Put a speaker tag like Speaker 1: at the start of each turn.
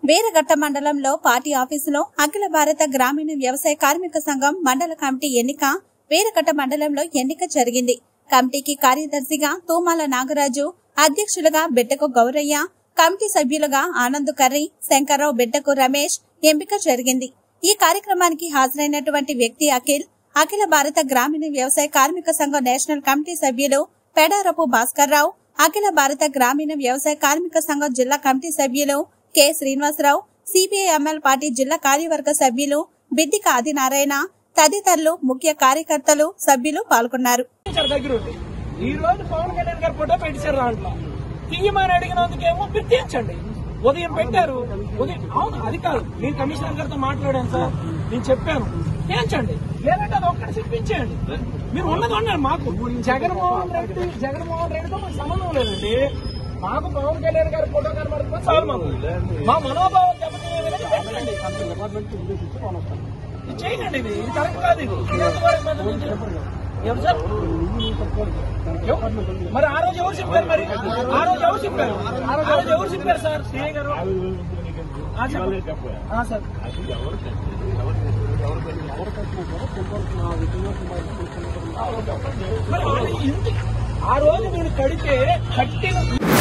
Speaker 1: వీరఘట్ట మండలంలో పార్టీ ఆఫీసులో అఖిల భారత గ్రామీణ వ్యవసాయ కార్మిక సంఘం మండల కమిటీ ఎన్నిక వీరఘట్ట మండలంలో ఎన్నిక జరిగింది కమిటీకి కార్యదర్శిగా తూమాల నాగరాజు అధ్యక్షులుగా బిడ్డకు గౌరయ్య కమిటీ సభ్యులుగా ఆనంద్ కర్రీ శంకర్రావు బిడ్డకు రమేష్ ఎంపిక జరిగింది ఈ కార్యక్రమానికి హాజరైనటువంటి వ్యక్తి అఖిల్ అఖిల భారత గ్రామీణ వ్యవసాయ కార్మిక సంఘం నేషనల్ కమిటీ సభ్యులు పెడారపు భాస్కర్ రావు అఖిల భారత గ్రామీణ వ్యవసాయ కార్మిక సంఘం జిల్లా కమిటీ సభ్యులు కె శ్రీనివాసరావు సిపిఐఎంఎల్ పార్టీ జిల్లా కార్యవర్గ సభ్యులు బిద్దిక ఆదినారాయణ తదితరులు ముఖ్య కార్యకర్తలు సభ్యులు పాల్గొన్నారు
Speaker 2: సార్ దగ్గర ఉంది ఈ రోజు పవన్ కళ్యాణ్ గారు ఫోటో పెట్టారు దాంట్లో తీయమని అడిగినందుకేమో మీరు తీర్చండి ఉదయం పెట్టారు ఉదయం అవును అది కాదు నేను కమిషనర్ గారితో మాట్లాడాను సార్ నేను చెప్పాను తీర్చండి లేదంటే అది ఒక్కటి చూపించేయండి మీరు ఉన్నది ఉన్నారు మాకు జగన్మోహన్ రెడ్డి జగన్మోహన్ రెడ్డితో మాకు సంబంధం లేదండి మాకు పవన్ కళ్యాణ్ గారి ఫోటో కనబడుతుంది చాలు మాకు మా మనోభావం దెబ్బతినే విధంగా పెట్టండి ఇది చేయండి ఇది ఇది కరెక్ట్ కాదు ఇది ఇది ఎంతవరకు మద్దతు ఇచ్చారు? ఎవరు సార్ ఎవ- మరి ఆ రోజు ఎవరు చెప్పారు మరి ఆ రోజు ఎవరు చెప్పారు ఆ రోజు ఎవరు చెప్పారు సార్ సిఐ గారు ఆ, చెప్పండి. ఆ, సార్ మరి వాళ్ళు ఇంటి- ఆ రోజు మీరు కడితే కట్టిన